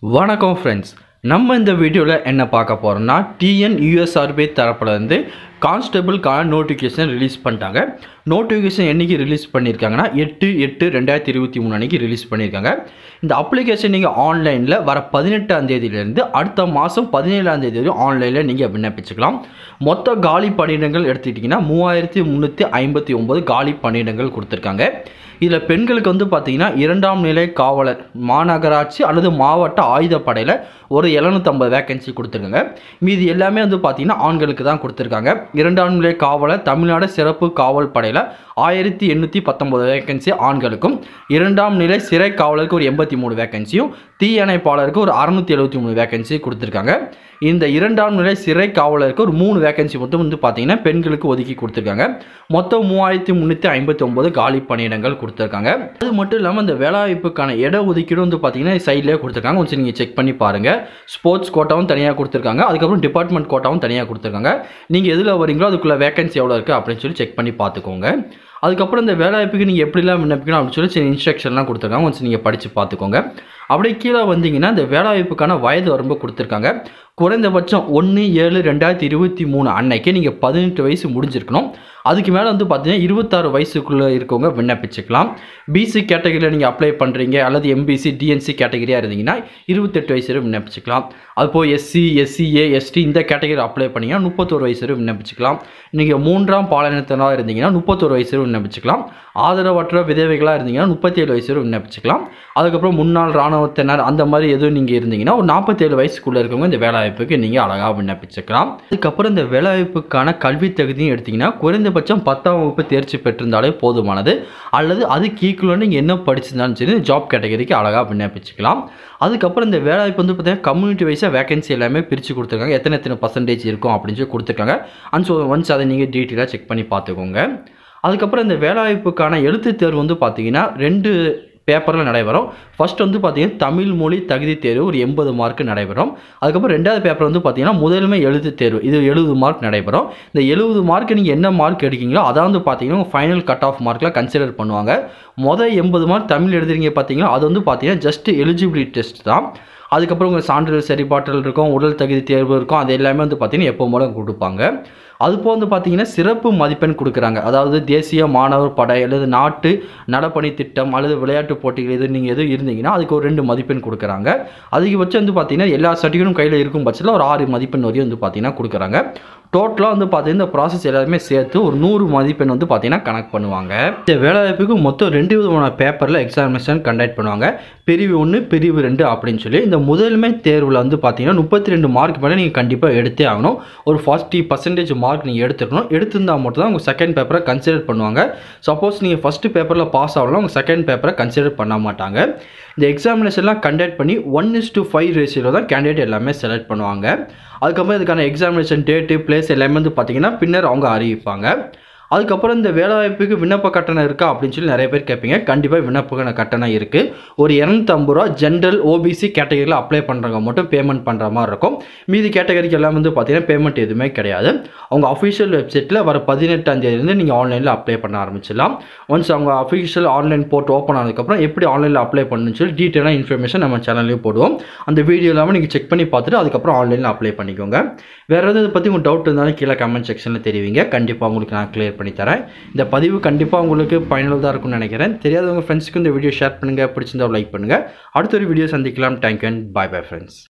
வணக்கம் ஃப்ரெண்ட்ஸ் நம்ம இந்த வீடியோவில் என்ன பார்க்க போகிறோம்னா டிஎன் யூஎஸ்ஆர்பி தரப்புலேருந்து கான்ஸ்டபிள்கான நோட்டிஃபிகேஷன் ரிலீஸ் பண்ணிட்டாங்க நோட்டிஃபிகேஷன் என்றைக்கு ரிலீஸ் பண்ணியிருக்காங்கன்னா எட்டு எட்டு ரெண்டாயிரத்தி இருபத்தி மூணு அன்றைக்கி ரிலீஸ் பண்ணியிருக்காங்க இந்த அப்ளிகேஷன் நீங்கள் ஆன்லைனில் வர பதினெட்டாம் தேதியிலேருந்து அடுத்த மாதம் பதினேழாம் தேதி வரையும் ஆன்லைனில் நீங்கள் விண்ணப்பிச்சுக்கலாம் மொத்த காலி பணியிடங்கள் எடுத்துக்கிட்டிங்கன்னா மூவாயிரத்தி முந்நூற்றி ஐம்பத்தி ஒம்பது காலி பணியிடங்கள் கொடுத்துருக்காங்க இதில் பெண்களுக்கு வந்து பார்த்தீங்கன்னா இரண்டாம் நிலை காவலர் மாநகராட்சி அல்லது மாவட்ட ஆயுதப்படையில் ஒரு எழுநூற்றம்பது வேகன்சி கொடுத்துருக்காங்க மீதி எல்லாமே வந்து பார்த்தீங்கன்னா ஆண்களுக்கு தான் கொடுத்துருக்காங்க இரண்டாம் நிலை காவலர் தமிழ்நாடு சிறப்பு காவல் படையில் ஆயிரத்தி எண்ணூற்றி பத்தொம்பது வேகன்சி ஆண்களுக்கும் இரண்டாம் நிலை சிறை காவலருக்கு ஒரு எண்பத்தி மூணு வேகன்சியும் தீயணைப்பாளருக்கு ஒரு அறுநூத்தி எழுபத்தி மூணு வேகன்சி கொடுத்துருக்காங்க இந்த இரண்டாம் நிலை சிறை காவலருக்கு ஒரு மூணு வேகன்சி மட்டும் வந்து பார்த்தீங்கன்னா பெண்களுக்கு ஒதுக்கி கொடுத்துருக்காங்க மொத்தம் மூவாயிரத்தி முந்நூற்றி ஐம்பத்தி ஒம்பது காலி பணியிடங்கள் கொடுத்துருக்காங்க அது மட்டும் இல்லாமல் இந்த வேலைவாய்ப்புக்கான இட ஒதுக்கீடு வந்து பார்த்தீங்கன்னா சைட்லேயே கொடுத்துருக்காங்க கொஞ்சம் நீங்கள் செக் பண்ணி பாருங்கள் ஸ்போர்ட்ஸ் கோட்டாவும் தனியாக கொடுத்துருக்காங்க அதுக்கப்புறம் டிபார்ட்மெண்ட் கோட்டாவும் தனியாக கொடுத்துருக்காங்க நீங்கள் எதில் வரீங்களோ அதுக்குள்ள வேகன்சி எவ்வளோ இருக்குது அப்படின்னு சொல்லி செக் பண்ணி பார்த்துக்கோங்க அதுக்கப்புறம் இந்த வேலைவாய்ப்புக்கு நீங்கள் எப்படிலாம் விண்ணப்பிக்கணும் அப்படின்னு சொல்லி சில இன்ஸ்ட்ரக்ஷன்லாம் கொடுத்துருக்காங்க கொஞ்சம் நீங்கள் படித்து பார்த்துக்கோங்க அப்படியே கீழே வந்தீங்கன்னா இந்த வேலைவாய்ப்புக்கான வயது வரம்பு கொடுத்துருக்காங்க குறைந்தபட்சம் ஒன்று ஏழு ரெண்டாயிரத்தி இருபத்தி மூணு அன்னைக்கு நீங்கள் பதினெட்டு வயசு முடிஞ்சிருக்கணும் அதுக்கு மேலே வந்து பார்த்தீங்கன்னா இருபத்தாறு வயசுக்குள்ளே இருக்கவங்க விண்ணப்பிச்சுக்கலாம் பிசி கேட்டகரியில் நீங்கள் அப்ளை பண்ணுறீங்க அல்லது எம்பிசி டிஎன்சி கேட்டகரியாக இருந்தீங்கன்னா இருபத்தெட்டு வயசு வரை விண்ணப்பிச்சுக்கலாம் அதுபோல் எஸ்சி எஸ்சிஏ எஸ்டி இந்த கேட்டகரி அப்ளை பண்ணீங்கன்னா முப்பத்தோரு வயசு வரை விண்ணப்பிச்சுக்கலாம் நீங்கள் மூன்றாம் பாலினத்தினராக இருந்தீங்கன்னா முப்பத்தோரு வயசு வரை விண்ணப்பிச்சுக்கலாம் ஆதரவற்ற விதவைகளாக இருந்தீங்கன்னா முப்பத்தேழு வயசு வரை விண்ணப்பிச்சுக்கலாம் அதுக்கப்புறம் முன்னாள் இராணுவத்தினர் அந்த மாதிரி எதுவும் நீங்கள் இருந்தீங்கன்னா ஒரு நாற்பத்தேழு வயசுக்குள்ளே இருக்கவங்க இந்த வேலைவாய்ப்புக்கு நீங்கள் அழகாக விண்ணப்பிச்சுக்கலாம் அதுக்கப்புறம் இந்த வேலைவாய்ப்புக்கான கல்வி தகுதியும் எடுத்தீங்கன்னா குறைந்தபட்சம் பத்தாம் வகுப்பு தேர்ச்சி பெற்றிருந்தாலே போதுமானது அல்லது அதுக்கு ஈக்குவலாக நீங்கள் என்ன படிச்சிருந்தாலும் சரி ஜாப் கேட்டகரிக்கு அழகாக விண்ணப்பிச்சுக்கலாம் அதுக்கப்புறம் இந்த வேலைவாய்ப்பு வந்து பார்த்தீங்கன்னா கம்யூனிட்டி வைஸாக வேகன்சி எல்லாமே பிரித்து கொடுத்துருக்காங்க எத்தனை எத்தனை பர்சன்டேஜ் இருக்கும் அப்படின்னு சொல்லி கொடுத்துருக்காங்க அண்ட் ஸோ ஒன்ஸ் அதை நீங்கள் டீட்டெயிலாக செக் பண்ணி பார்த்துக்கோங்க அதுக்கப்புறம் இந்த வேலைவாய்ப்புக்கான எழுத்து தேர்வு வந்து பார்த்தீங்கன்னா ரெண்டு பேப்பரில் நடைபெறும் ஃபர்ஸ்ட் வந்து பார்த்தீங்கன்னா தமிழ் மொழி தகுதி தேர்வு ஒரு எண்பது மார்க் நடைபெறும் அதுக்கப்புறம் ரெண்டாவது பேப்பர் வந்து பார்த்தீங்கன்னா முதன்மை எழுத்து தேர்வு இது எழுபது மார்க் நடைபெறும் இந்த எழுபது மார்க் நீங்கள் என்ன மார்க் எடுக்கீங்களோ அதான் வந்து பார்த்தீங்கன்னா உங்கள் ஃபைனல் கட் ஆஃப் மார்க்கில் கன்சிடர் பண்ணுவாங்க மொதல் எண்பது மார்க் தமிழ் எழுதுறீங்க பார்த்தீங்கன்னா அது வந்து பார்த்தீங்கன்னா ஜஸ்ட் எலிஜிபிலிட்டி டெஸ்ட் தான் அதுக்கப்புறம் உங்கள் சான்றிதழ் சரிபாட்டல் இருக்கும் உடல் தகுதி தேர்வு இருக்கும் அது எல்லாமே வந்து பார்த்தீங்கன்னா எப்போ மூலம் கொடுப்பாங்க அதுபோல் வந்து பார்த்தீங்கன்னா சிறப்பு மதிப்பெண் கொடுக்குறாங்க அதாவது தேசிய மாணவர் படை அல்லது நாட்டு நலப்பணி திட்டம் அல்லது விளையாட்டு போட்டிகள் இது நீங்கள் எதுவும் இருந்தீங்கன்னா அதுக்கு ஒரு ரெண்டு மதிப்பெண் கொடுக்குறாங்க அதிகபட்சம் வந்து பார்த்தீங்கன்னா எல்லா சர்டிஃபிகேட்டும் கையில் இருக்கும் பட்சத்தில் ஒரு ஆறு மதிப்பெண் வரையும் வந்து பார்த்தீங்கன்னா கொடுக்குறாங்க டோட்டலாக வந்து பார்த்தீங்கன்னா இந்த ப்ராசஸ் எல்லாருமே சேர்த்து ஒரு நூறு மதிப்பெண் வந்து பார்த்தீங்கன்னா கனெக்ட் பண்ணுவாங்க இந்த வேலைவாய்ப்புக்கு மொத்தம் ரெண்டு விதமான பேப்பரில் எக்ஸாமினேஷன் கண்டக்ட் பண்ணுவாங்க பிரிவு ஒன்று பிரிவு ரெண்டு அப்படின்னு சொல்லி இந்த முதன்மை தேர்வில் வந்து பார்த்தீங்கன்னா முப்பத்தி ரெண்டு மார்க் மேலே நீங்கள் கண்டிப்பாக எடுத்தே ஆகணும் ஒரு ஃபார்ட்டி பர்சன்டேஜ் மார்க் நீங்கள் எடுத்துக்கணும் எடுத்திருந்தால் மட்டும் தான் உங்கள் செகண்ட் பேப்பரை கன்சிடர் பண்ணுவாங்க சப்போஸ் நீங்கள் ஃபஸ்ட்டு பேப்பரில் பாஸ் ஆகலாம் உங்கள் செகண்ட் பேப்பரை கன்சிடர் பண்ண மாட்டாங்க இந்த எக்ஸாமினேஷன்லாம் கண்டக்ட் பண்ணி ஒன் இஸ் டு ஃபைவ் ரேஷியோவில் தான் கேண்டிடேட் எல்லாமே செலக்ட் பண்ணுவாங்க அதுக்கப்புறம் இதுக்கான எக்ஸாமினேஷன் டேட்டு பிளேஸ் எல்லாமே வந்து பார்த்தீங்கன்னா பின்னர் அவங்க அறிவிப்பாங்க அதுக்கப்புறம் இந்த வேலைவாய்ப்புக்கு விண்ணப்ப கட்டணம் இருக்கா அப்படின்னு சொல்லி நிறைய பேர் கேட்பீங்க கண்டிப்பாக விண்ணப்ப கட்டணம் இருக்குது ஒரு இரநூத்தம்பது ரூபா ஜென்ரல் ஓபிசி கேட்டகரியில் அப்ளை பண்ணுறவங்க மட்டும் பேமெண்ட் பண்ணுற மாதிரி இருக்கும் மீதி கேட்டகரிக்கு எல்லாம் வந்து பார்த்தீங்கன்னா பேமெண்ட் எதுவுமே கிடையாது அவங்க அஃபிஷியல் வெப்சைட்டில் வர பதினெட்டாம் தேதியிலேருந்து நீங்கள் ஆன்லைனில் அப்ளை பண்ண ஆரம்பிச்சிடலாம் ஒன்ஸ் அவங்க அஃபிஷியல் ஆன்லைன் போர்ட் ஓப்பன் ஆனதுக்கப்புறம் எப்படி ஆன்லைனில் அப்ளை பண்ணணும்னு சொல்லி டீட்டெயிலாக இன்ஃபர்மேஷன் நம்ம சேனல்லையும் போடுவோம் அந்த வீடியோ இல்லாமல் நீங்கள் செக் பண்ணி பார்த்துட்டு அதுக்கப்புறம் ஆன்லைனில் அப்ளை பண்ணிக்கோங்க வேறு எதாவது பற்றி உங்கள் டவுட் இருந்தாலும் கீழே கமெண்ட் செக்ஷனில் தெரிவிங்க கண்டிப்பாக உங்களுக்கு நான் கிளியர் பண்ணி தரேன் இந்த பதிவு கண்டிப்பாக உங்களுக்கு பயனுள்ளதாக இருக்கும்னு நினைக்கிறேன் தெரியாதவங்க ஃப்ரெண்ட்ஸ்க்கு இந்த வீடியோ ஷேர் பண்ணுங்கள் பிடிச்சிருந்தா லைக் பண்ணுங்கள் அடுத்த ஒரு வீடியோ சந்திக்கலாம் thank you and bye bye friends